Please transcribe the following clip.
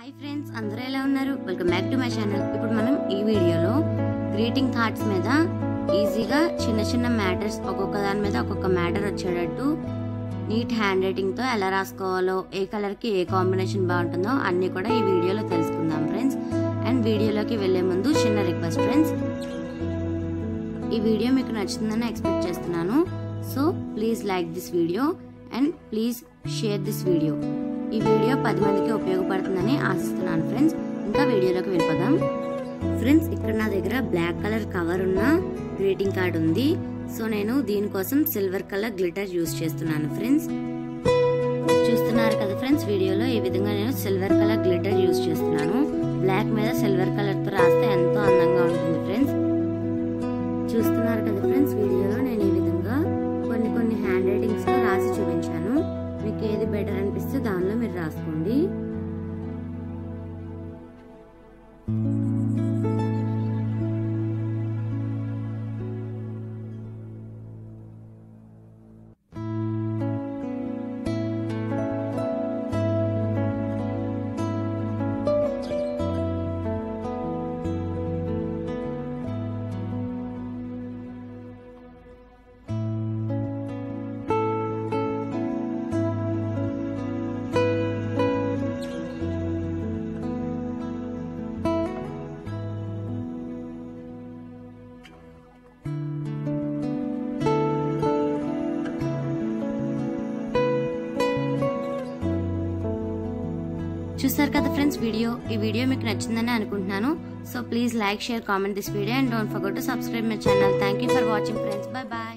hi friends అందరూ ఎలా ఉన్నారు welcome back to my channel ఇప్పుడు మనం ఈ వీడియోలో గ్రీటింగ్ కార్డ్స్ మీద ఈజీగా చిన్న చిన్న మ్యాటర్స్ ఒక్కొక్క దాని మీద ఒక్కొక్క మ్యాటర్ వచ్చేటట్టు నీట్ హ్యాండ్ రైటింగ్తో ఎలా రాసుకోవాలో ఏ కలర్కి ఏ కాంబినేషన్ బాగుంటుందో అన్నీ కూడా ఈ వీడియోలో తెలుసుకుందాం ఫ్రెండ్స్ అండ్ వీడియోలోకి వెళ్ళే ముందు చిన్న రిక్వెస్ట్ ఫ్రెండ్స్ ఈ వీడియో మీకు నచ్చుతుందని ఎక్స్పెక్ట్ చేస్తున్నాను so please like this video and please share this video ఈ వీడియో పది మందికి ఉపయోగపడుతుందని ఆశిస్తున్నాను ఫ్రెండ్స్ ఇంకా వీడియోలోకి వెళ్ళిపోదాం ఫ్రెండ్స్ ఇక్కడ నా దగ్గర బ్లాక్ కలర్ కవర్ ఉన్న గ్రీటింగ్ కార్డ్ ఉంది సో నేను దీనికోసం సిల్వర్ కలర్ గ్లిటర్ యూస్ చేస్తున్నాను ఫ్రెండ్స్ చూస్తున్నారు కదా ఫ్రెండ్స్ వీడియోలో ఈ విధంగా నేను సిల్వర్ కలర్ గ్లిటర్ యూస్ చేస్తున్నాను బ్లాక్ మీద సిల్వర్ కలర్తో రాస్తే ఎంతో అందంగా ఉంటుంది ఫ్రెండ్స్ చూస్తున్నారు కదా ఫ్రెండ్స్ వీడియోలో నేను ఈ విధంగా కొన్ని కొన్ని హ్యాండ్ రైటింగ్స్ లో రాసి చూపించాను మీకు ఏది బెటర్ అనిపిస్తే దానిలో మీరు రాసుకోండి చూసారు కదా ఫ్రెండ్స్ వీడియో ఈ వీడియో మీకు నచ్చిందని అనుకుంటున్నాను so please like share comment this video and don't forget to subscribe my channel thank you for watching friends bye bye